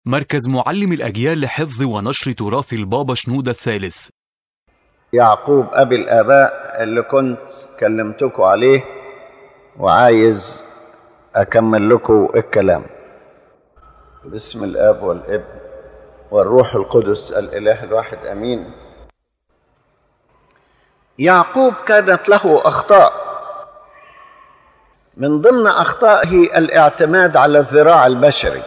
مركز معلم الأجيال لحفظ ونشر تراث البابا شنودة الثالث يعقوب أبي الآباء اللي كنت كلمتكم عليه وعايز أكمل لكم الكلام بسم الآب والابن والروح القدس الإله الواحد أمين يعقوب كانت له أخطاء من ضمن أخطائه الاعتماد على الذراع البشري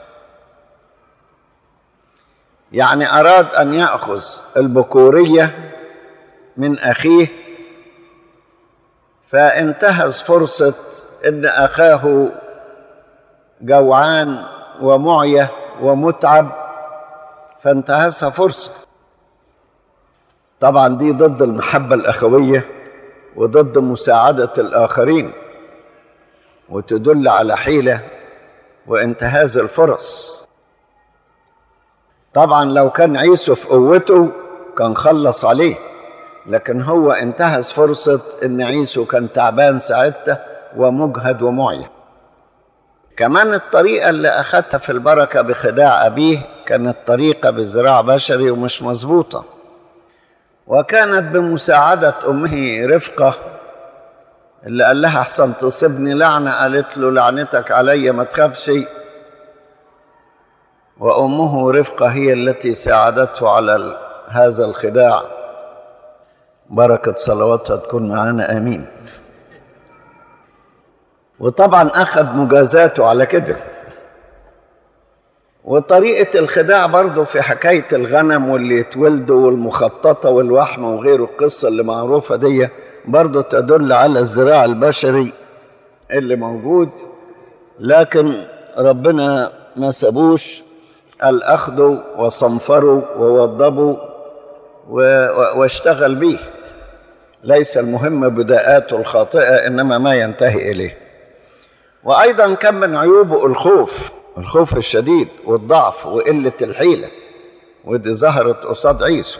يعني أراد أن يأخذ البكورية من أخيه فانتهز فرصة أن أخاه جوعان ومعية ومتعب فانتهزها فرصة طبعا دي ضد المحبة الأخوية وضد مساعدة الآخرين وتدل على حيلة وانتهاز الفرص طبعا لو كان عيسو في قوته كان خلص عليه لكن هو انتهز فرصة ان عيسو كان تعبان ساعتها ومجهد ومعيا كمان الطريقة اللي أخذتها في البركة بخداع أبيه كانت طريقة بزراع بشري ومش مظبوطة وكانت بمساعدة أمه رفقة اللي قال لها أحسن تصيبني لعنة قالت له لعنتك علي ما تخافش وأمه رفقة هي التي ساعدته على هذا الخداع بركة صلواتها تكون معنا آمين وطبعا أخذ مجازاته على كده وطريقة الخداع برضه في حكاية الغنم واللي يتولدوا والمخططة والوحمة وغيره القصة اللي معروفة دي برضه تدل على الزراع البشري اللي موجود لكن ربنا ما سابوش قال أخذوا وصنفروا ووضبوا واشتغل به ليس المهم بداءاته الخاطئة إنما ما ينتهي إليه وأيضا كان من عيوبه الخوف الخوف الشديد والضعف وقلة الحيلة ودي ظهرت قصاد عيسو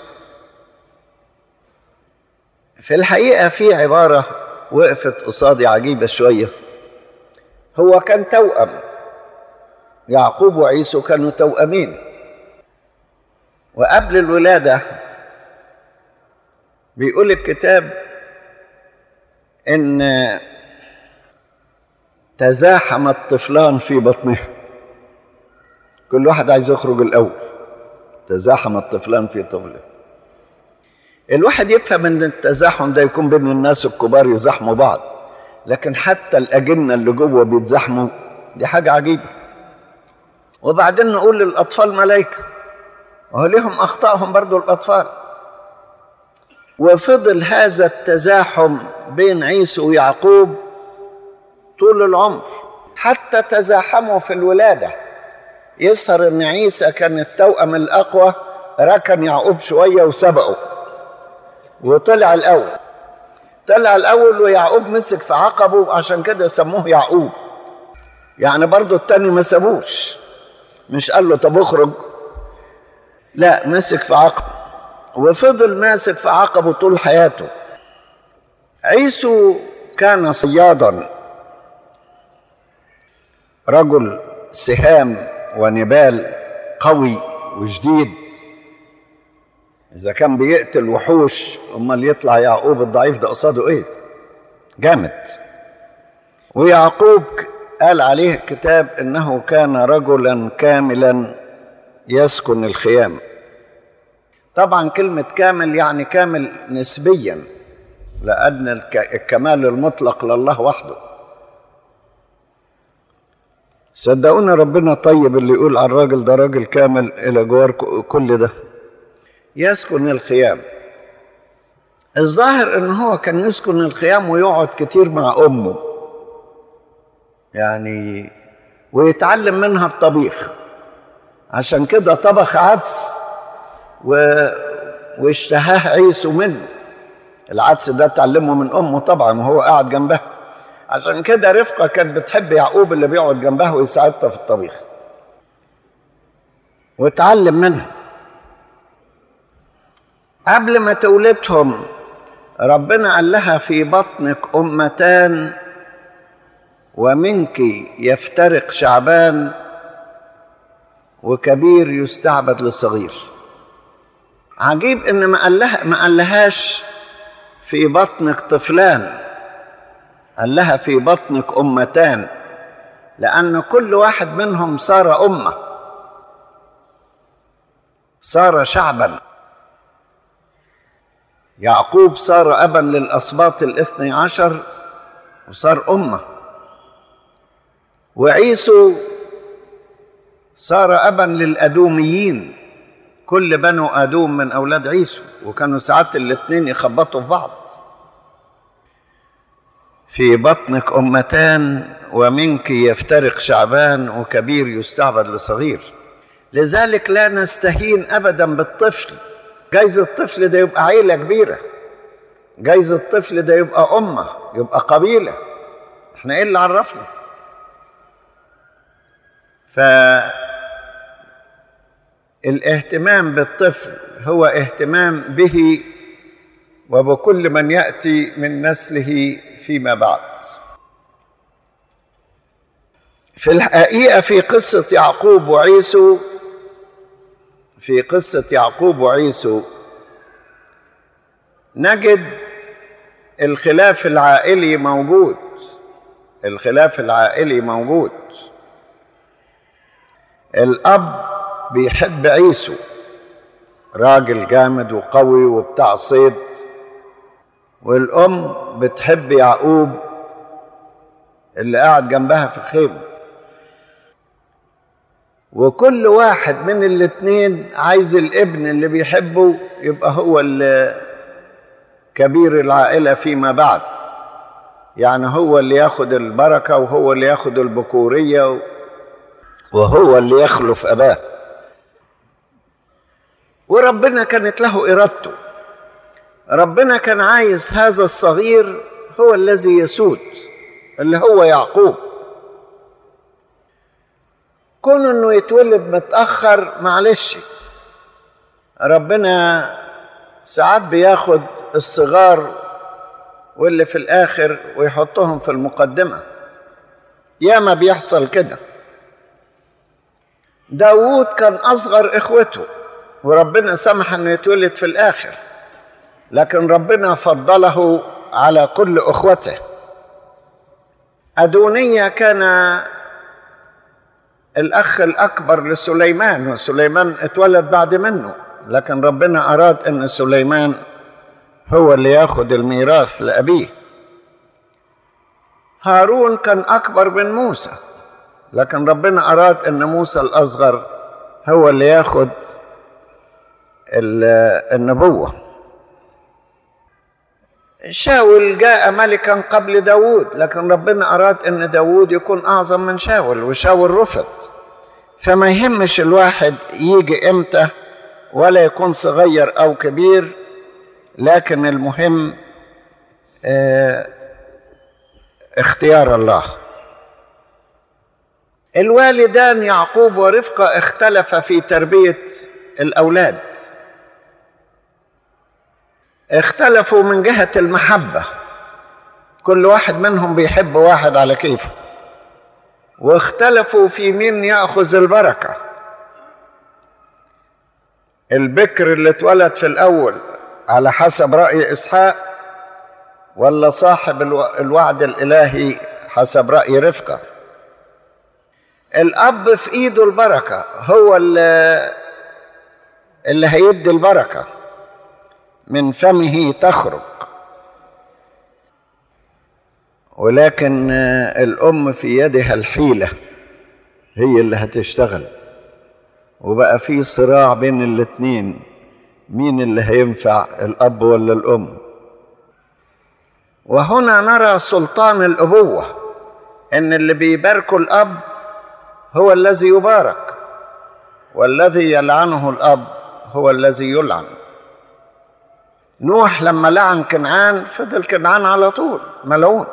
في الحقيقة في عبارة وقفت قصادي عجيبة شوية هو كان توأم يعقوب وعيسو كانوا توأمين وقبل الولادة بيقول الكتاب إن تزاحم الطفلان في بطنه كل واحد عايز يخرج الأول تزاحم الطفلان في طفله الواحد يفهم ان التزاحم ده يكون بين الناس الكبار يزاحموا بعض لكن حتى الأجنة اللي جوه بيتزاحموا دي حاجة عجيبة وبعدين نقول للأطفال ملايكة وهو لهم أخطائهم برضو الأطفال وفضل هذا التزاحم بين عيسو ويعقوب طول العمر حتى تزاحموا في الولادة يظهر ان عيسى كان التوأم الأقوى ركن يعقوب شوية وسبقه وطلع الأول طلع الأول ويعقوب مسك في عقبه عشان كده سموه يعقوب يعني برضو التاني ما سابوش مش قال له طب اخرج لا مسك في عقبه وفضل ماسك في عقبه طول حياته عيسو كان صيادا رجل سهام ونبال قوي وجديد اذا كان بيقتل وحوش امال يطلع يعقوب الضعيف ده قصاده ايه جامد ويعقوب قال عليه الكتاب انه كان رجلا كاملا يسكن الخيام طبعا كلمه كامل يعني كامل نسبيا لان الكمال المطلق لله وحده صدقونا ربنا طيب اللي يقول على الراجل ده راجل كامل الى جوار كل ده يسكن الخيام الظاهر ان هو كان يسكن الخيام ويقعد كتير مع امه يعني ويتعلم منها الطبيخ عشان كده طبخ عدس و... واشتهاه عيسو منه العدس ده اتعلمه من امه طبعا وهو قاعد جنبها عشان كده رفقه كانت بتحب يعقوب اللي بيقعد جنبها ويساعدها في الطبيخ واتعلم منها قبل ما تولدهم ربنا قال لها في بطنك امتان ومنك يفترق شعبان وكبير يستعبد لصغير عجيب ان ما قال لها ما قالهاش في بطنك طفلان قال لها في بطنك امتان لان كل واحد منهم صار امه صار شعبا يعقوب صار ابا للاسباط الاثني عشر وصار امه وعيسو صار ابا للادوميين كل بنو ادوم من اولاد عيسو وكانوا ساعات الاثنين يخبطوا في بعض في بطنك امتان ومنك يفترق شعبان وكبير يستعبد لصغير لذلك لا نستهين ابدا بالطفل جايز الطفل ده يبقى عيله كبيره جايز الطفل ده يبقى امه يبقى قبيله احنا ايه اللي عرفنا فالاهتمام بالطفل هو اهتمام به وبكل من ياتي من نسله فيما بعد في الحقيقه في قصه يعقوب وعيسو في قصه يعقوب وعيسو نجد الخلاف العائلي موجود الخلاف العائلي موجود الاب بيحب عيسو راجل جامد وقوي وبتاع صيد والام بتحب يعقوب اللي قاعد جنبها في الخيمه وكل واحد من الاتنين عايز الابن اللي بيحبه يبقى هو اللي كبير العائله فيما بعد يعني هو اللي ياخد البركه وهو اللي ياخد البكوريه وهو اللي يخلف اباه وربنا كانت له ارادته ربنا كان عايز هذا الصغير هو الذي يسود اللي هو يعقوب كون انه يتولد متاخر معلش ربنا ساعات بياخد الصغار واللي في الاخر ويحطهم في المقدمه ياما بيحصل كده داوود كان اصغر اخوته وربنا سمح انه يتولد في الاخر لكن ربنا فضله على كل اخوته ادونية كان الاخ الاكبر لسليمان وسليمان اتولد بعد منه لكن ربنا اراد ان سليمان هو اللي ياخد الميراث لابيه هارون كان اكبر من موسى لكن ربنا اراد ان موسى الاصغر هو اللي ياخد النبوه شاول جاء ملكا قبل داود لكن ربنا أراد أن داود يكون أعظم من شاول وشاول رفض فما يهمش الواحد يجي إمتى ولا يكون صغير أو كبير لكن المهم اه اختيار الله الوالدان يعقوب ورفقة اختلفا في تربية الأولاد اختلفوا من جهة المحبة كل واحد منهم بيحب واحد على كيفه واختلفوا في مين يأخذ البركة البكر اللي اتولد في الأول على حسب رأي إسحاق ولا صاحب الوعد الإلهي حسب رأي رفقة الأب في إيده البركة هو اللي, اللي هيدي البركة من فمه تخرج ولكن الام في يدها الحيله هي اللي هتشتغل وبقى في صراع بين الاتنين مين اللي هينفع الاب ولا الام وهنا نرى سلطان الابوه ان اللي بيباركوا الاب هو الذي يبارك والذي يلعنه الاب هو الذي يلعن نوح لما لعن كنعان فضل كنعان على طول ملعون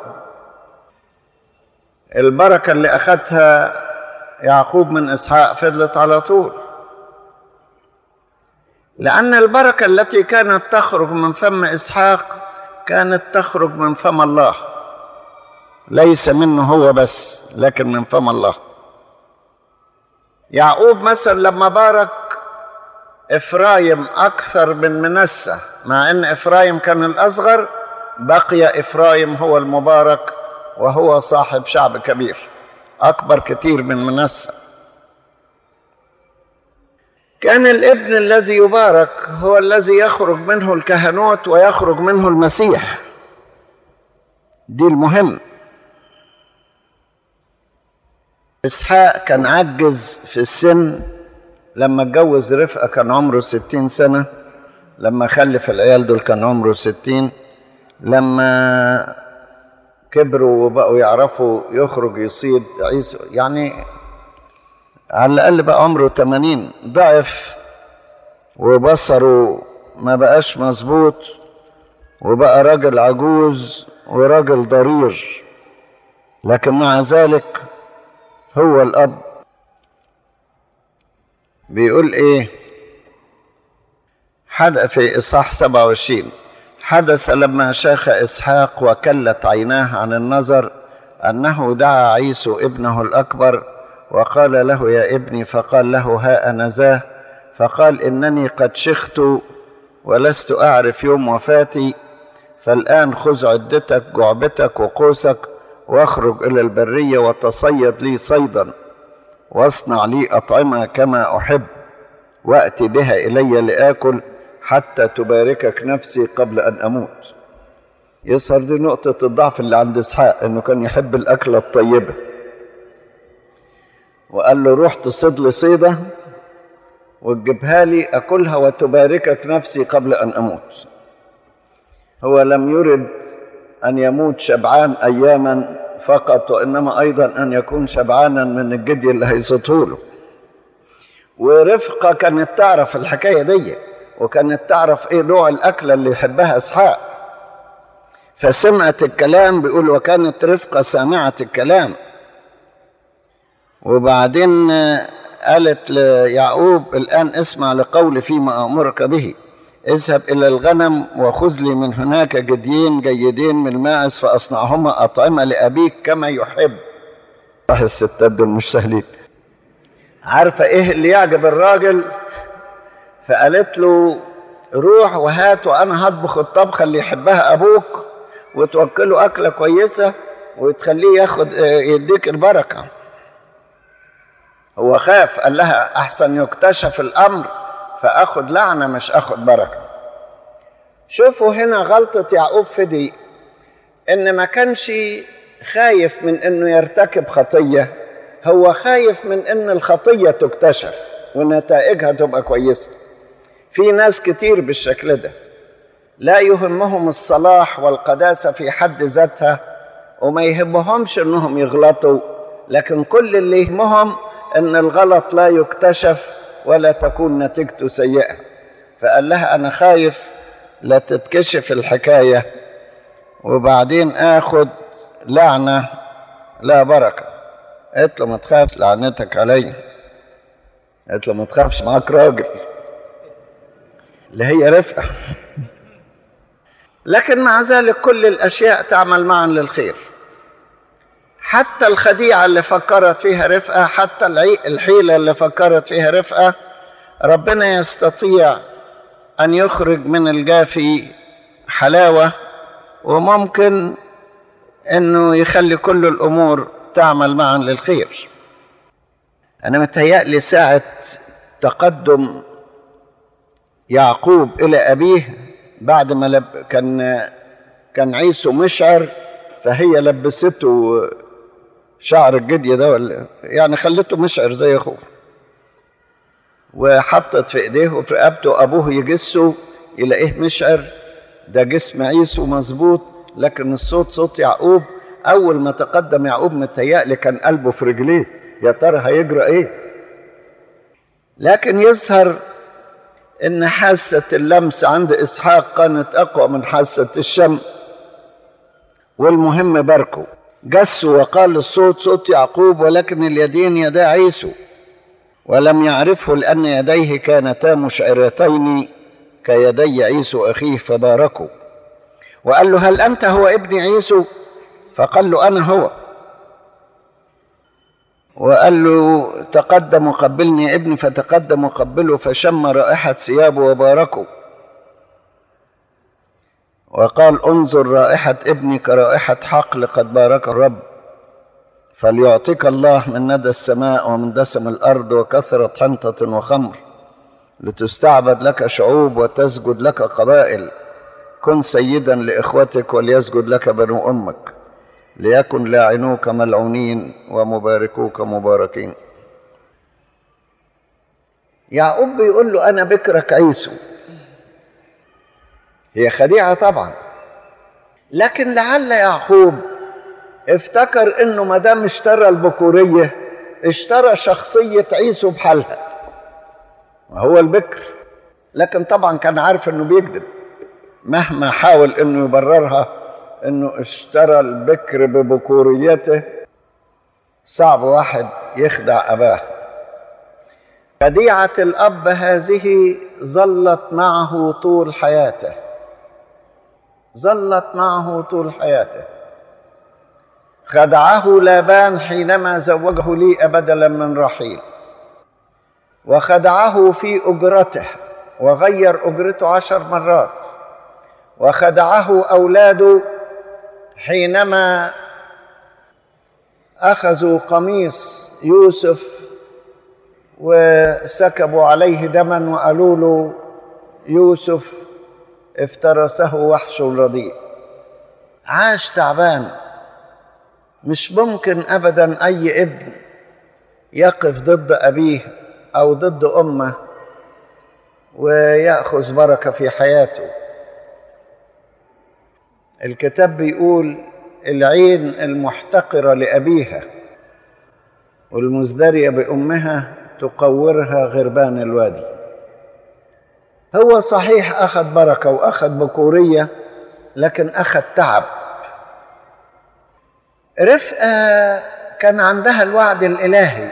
البركة اللي أخذها يعقوب من إسحاق فضلت على طول لأن البركة التي كانت تخرج من فم إسحاق كانت تخرج من فم الله ليس منه هو بس لكن من فم الله يعقوب مثلا لما بارك افرايم اكثر من منسى مع ان افرايم كان الاصغر بقي افرايم هو المبارك وهو صاحب شعب كبير اكبر كتير من منسى كان الابن الذي يبارك هو الذي يخرج منه الكهنوت ويخرج منه المسيح دي المهم اسحاق كان عجز في السن لما اتجوز رفقه كان عمره ستين سنه لما خلف العيال دول كان عمره ستين لما كبروا وبقوا يعرفوا يخرج يصيد عيسو يعني على الأقل بقى عمره 80 ضعف وبصره ما بقاش مظبوط وبقى راجل عجوز وراجل ضرير لكن مع ذلك هو الأب بيقول إيه حدث في إصحاح 27 حدث لما شاخ إسحاق وكلت عيناه عن النظر أنه دعا عيسو ابنه الأكبر وقال له يا ابني فقال له ها أنا ذا فقال إنني قد شخت ولست أعرف يوم وفاتي فالآن خذ عدتك جعبتك وقوسك واخرج إلى البرية وتصيد لي صيدا واصنع لي أطعمة كما أحب وأتي بها إلي لآكل حتى تباركك نفسي قبل أن أموت يظهر دي نقطة الضعف اللي عند إسحاق إنه كان يحب الأكلة الطيبة وقال له روح تصيد لي صيدة وتجيبها لي أكلها وتباركك نفسي قبل أن أموت هو لم يرد أن يموت شبعان أياما فقط وإنما أيضا أن يكون شبعانا من الجدي اللي هيصيته له ورفقة كانت تعرف الحكاية دي وكانت تعرف إيه نوع الأكلة اللي يحبها إسحاق فسمعت الكلام بيقول وكانت رفقة سامعة الكلام وبعدين قالت ليعقوب الآن اسمع لقولي فيما أمرك به اذهب إلى الغنم وخذ لي من هناك جديين جيدين من الماعز فأصنعهما أطعمة لأبيك كما يحب صح الستات دول مش سهلين عارفة إيه اللي يعجب الراجل فقالت له روح وهات وأنا هطبخ الطبخة اللي يحبها أبوك وتوكله أكلة كويسة وتخليه ياخد يديك البركة هو خاف قال لها أحسن يكتشف الأمر فاخد لعنه مش اخد بركه شوفوا هنا غلطه يعقوب في دي ان ما كانش خايف من انه يرتكب خطيه هو خايف من ان الخطيه تكتشف ونتائجها تبقى كويسه في ناس كتير بالشكل ده لا يهمهم الصلاح والقداسه في حد ذاتها وما يهمهمش انهم يغلطوا لكن كل اللي يهمهم ان الغلط لا يكتشف ولا تكون نتيجته سيئة فقال لها أنا خايف لا تتكشف الحكاية وبعدين آخد لعنة لا بركة قلت له ما تخاف لعنتك علي قلت له ما تخافش معاك راجل اللي هي رفقة لكن مع ذلك كل الأشياء تعمل معا للخير حتى الخديعة اللي فكرت فيها رفقة حتى الحيلة اللي فكرت فيها رفقة ربنا يستطيع أن يخرج من الجافي حلاوة وممكن أنه يخلي كل الأمور تعمل معا للخير أنا متهيألي ساعة تقدم يعقوب إلى أبيه بعد ما لب كان كان عيسو مشعر فهي لبسته شعر الجدي ده ولا يعني خلته مشعر زي اخوه وحطت في ايديه وفي رقبته ابوه يجسه يلاقيه مشعر ده جسم عيسو مظبوط لكن الصوت صوت يعقوب اول ما تقدم يعقوب متهيألي كان قلبه في رجليه يا ترى هيجرى ايه لكن يظهر ان حاسه اللمس عند اسحاق كانت اقوى من حاسه الشم والمهم باركه جسوا وقال الصوت صوت يعقوب ولكن اليدين يدا عيسو ولم يعرفه لأن يديه كانتا مشعرتين كيدي عيسو أخيه فباركوا وقال له هل أنت هو ابن عيسو فقال له أنا هو وقال له تقدم وقبلني يا ابني فتقدم وقبله فشم رائحة ثيابه وباركه وقال انظر رائحة ابني كرائحة حقل قد بارك الرب فليعطيك الله من ندى السماء ومن دسم الأرض وكثرة حنطة وخمر لتستعبد لك شعوب وتسجد لك قبائل كن سيدا لإخوتك وليسجد لك بنو أمك ليكن لاعنوك ملعونين ومباركوك مباركين يعقوب بيقول له أنا بكرك عيسو هي خديعة طبعا لكن لعل يعقوب افتكر انه ما دام اشترى البكورية اشترى شخصية عيسو بحالها وهو البكر لكن طبعا كان عارف انه بيكذب مهما حاول انه يبررها انه اشترى البكر ببكوريته صعب واحد يخدع اباه خديعة الاب هذه ظلت معه طول حياته ظلت معه طول حياته خدعه لابان حينما زوجه لي بدلا من رحيل وخدعه في اجرته وغير اجرته عشر مرات وخدعه اولاده حينما اخذوا قميص يوسف وسكبوا عليه دما وقالوا له يوسف افترسه وحش رديء عاش تعبان مش ممكن ابدا اي ابن يقف ضد ابيه او ضد امه وياخذ بركه في حياته الكتاب بيقول العين المحتقره لابيها والمزدريه بامها تقورها غربان الوادي هو صحيح اخذ بركه واخذ بكوريه لكن اخذ تعب رفقه كان عندها الوعد الالهي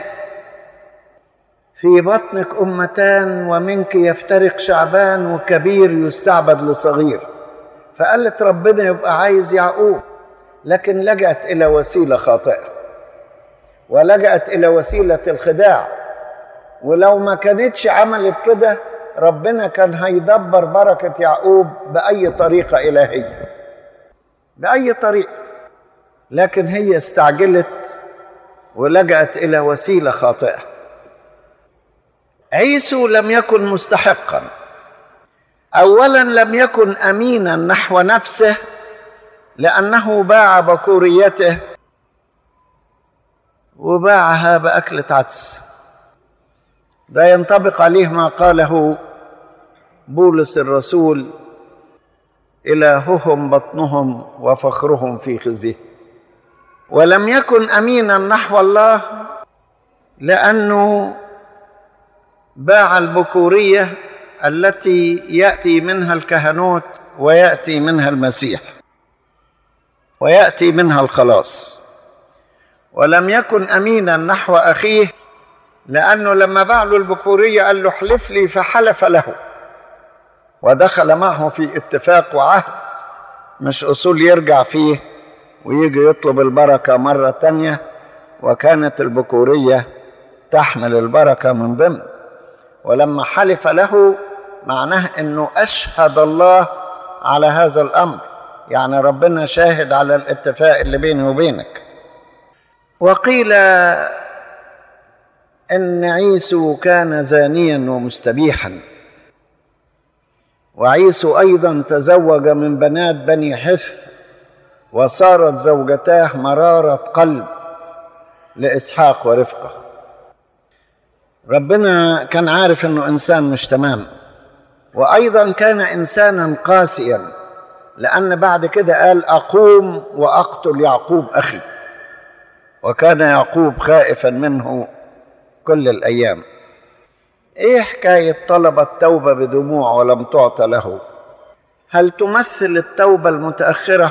في بطنك امتان ومنك يفترق شعبان وكبير يستعبد لصغير فقالت ربنا يبقى عايز يعقوب لكن لجأت الى وسيله خاطئه ولجأت الى وسيله الخداع ولو ما كانتش عملت كده ربنا كان هيدبر بركه يعقوب باي طريقه الهيه باي طريقه لكن هي استعجلت ولجأت إلى وسيلة خاطئة عيسو لم يكن مستحقا أولا لم يكن أمينا نحو نفسه لأنه باع بكوريته وباعها بأكلة عدس ده ينطبق عليه ما قاله بولس الرسول إلههم بطنهم وفخرهم في خزيه ولم يكن امينا نحو الله لانه باع البكوريه التي ياتي منها الكهنوت وياتي منها المسيح وياتي منها الخلاص ولم يكن امينا نحو اخيه لانه لما باع له البكوريه قال له احلف لي فحلف له ودخل معه في اتفاق وعهد مش اصول يرجع فيه ويجي يطلب البركة مرة تانية وكانت البكورية تحمل البركة من ضمن ولما حلف له معناه انه اشهد الله على هذا الامر يعني ربنا شاهد على الاتفاق اللي بيني وبينك وقيل ان عيسو كان زانيا ومستبيحا وعيسو ايضا تزوج من بنات بني حث وصارت زوجتاه مرارة قلب لإسحاق ورفقة ربنا كان عارف انه انسان مش تمام وايضا كان انسانا قاسيا لان بعد كده قال اقوم واقتل يعقوب اخي وكان يعقوب خائفا منه كل الايام ايه حكايه طلب التوبه بدموع ولم تعط له هل تمثل التوبه المتاخره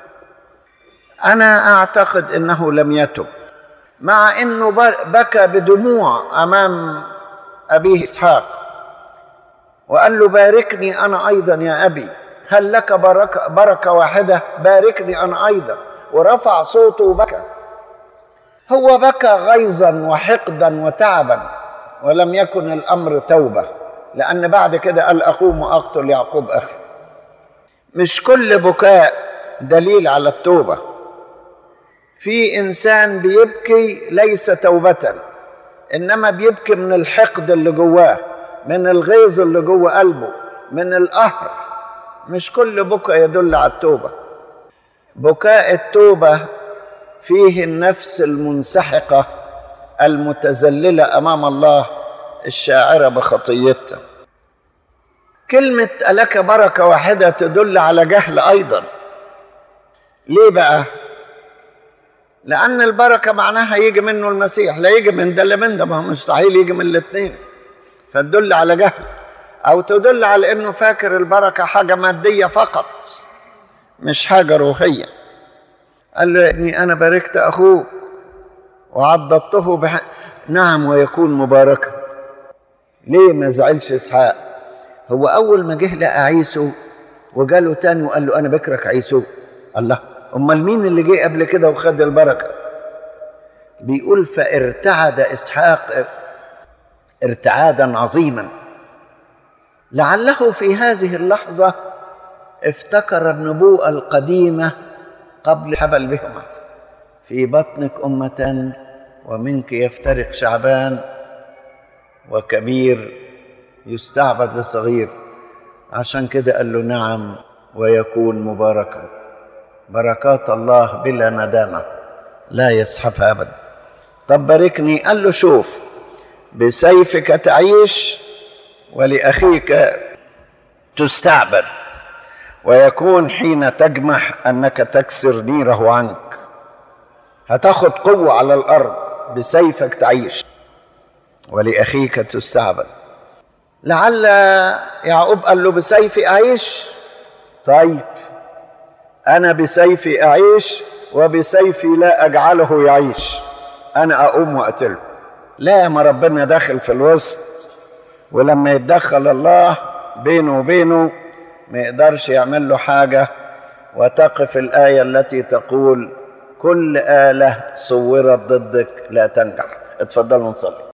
انا اعتقد انه لم يتب مع انه بكى بدموع امام ابيه اسحاق وقال له باركني انا ايضا يا ابي هل لك بركه, بركة واحده باركني انا ايضا ورفع صوته وبكى هو بكى غيظا وحقدا وتعبا ولم يكن الامر توبه لان بعد كده قال اقوم واقتل يعقوب اخي مش كل بكاء دليل على التوبه في انسان بيبكي ليس توبه انما بيبكي من الحقد اللي جواه من الغيظ اللي جوه قلبه من القهر مش كل بكاء يدل على التوبه بكاء التوبه فيه النفس المنسحقه المتذلله امام الله الشاعره بخطيتها كلمه الك بركه واحده تدل على جهل ايضا ليه بقى لان البركه معناها يجي منه المسيح لا يجي من ده لا من ده ما هو مستحيل يجي من الاثنين فتدل على جهل او تدل على انه فاكر البركه حاجه ماديه فقط مش حاجه روحيه قال له ابني انا باركت اخوك وعضدته بح... نعم ويكون مباركا ليه ما زعلش اسحاق هو اول ما جه لقى عيسو وجاله تاني وقال له انا بكرك عيسو الله امال مين اللي جه قبل كده وخد البركه بيقول فارتعد اسحاق ارتعادا عظيما لعله في هذه اللحظه افتكر النبوءه القديمه قبل حبل بهما في بطنك امه ومنك يفترق شعبان وكبير يستعبد لصغير عشان كده قال له نعم ويكون مباركا بركات الله بلا ندامه لا يسحبها ابدا طب باركني قال له شوف بسيفك تعيش ولاخيك تستعبد ويكون حين تجمح انك تكسر نيره عنك هتاخد قوه على الارض بسيفك تعيش ولاخيك تستعبد لعل يعقوب قال له بسيفي اعيش طيب انا بسيفي اعيش وبسيفي لا اجعله يعيش انا اقوم واقتله لا ما ربنا داخل في الوسط ولما يتدخل الله بينه وبينه ما يقدرش يعمل له حاجه وتقف الايه التي تقول كل اله صورت ضدك لا تنجح اتفضلوا نصلي